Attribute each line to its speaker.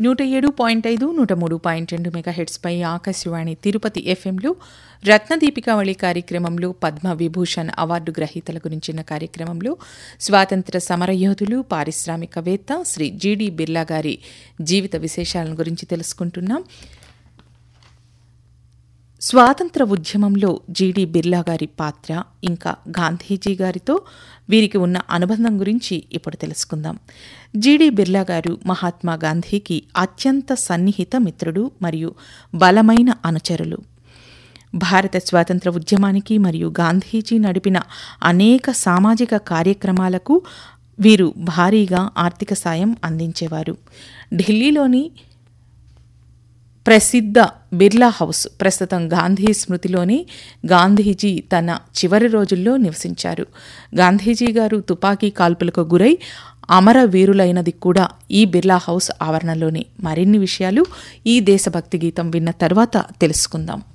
Speaker 1: నూట ఏడు పాయింట్ ఐదు నూట మూడు పాయింట్ రెండు మెగాహెట్స్పై ఆకాశవాణి తిరుపతి ఎఫ్ఎంలో రత్నదీపికావళి కార్యక్రమంలో పద్మ విభూషణ్ అవార్డు గ్రహీతల గురించిన కార్యక్రమంలో స్వాతంత్ర సమరయోధులు పారిశ్రామికవేత్త శ్రీ జీడి బిర్లా గారి జీవిత విశేషాలను గురించి తెలుసుకుంటున్నాం స్వాతంత్ర ఉద్యమంలో జీడి బిర్లా గారి పాత్ర ఇంకా గాంధీజీ గారితో వీరికి ఉన్న అనుబంధం గురించి ఇప్పుడు తెలుసుకుందాం జీడి బిర్లా గారు మహాత్మా గాంధీకి అత్యంత సన్నిహిత మిత్రుడు మరియు బలమైన అనుచరులు భారత స్వాతంత్ర ఉద్యమానికి మరియు గాంధీజీ నడిపిన అనేక సామాజిక కార్యక్రమాలకు వీరు భారీగా ఆర్థిక సాయం అందించేవారు ఢిల్లీలోని ప్రసిద్ధ బిర్లా హౌస్ ప్రస్తుతం గాంధీ స్మృతిలోని గాంధీజీ తన చివరి రోజుల్లో నివసించారు గాంధీజీ గారు తుపాకీ కాల్పులకు గురై అమరవీరులైనది కూడా ఈ బిర్లా హౌస్ ఆవరణలోనే మరిన్ని విషయాలు ఈ దేశభక్తి గీతం విన్న తర్వాత తెలుసుకుందాం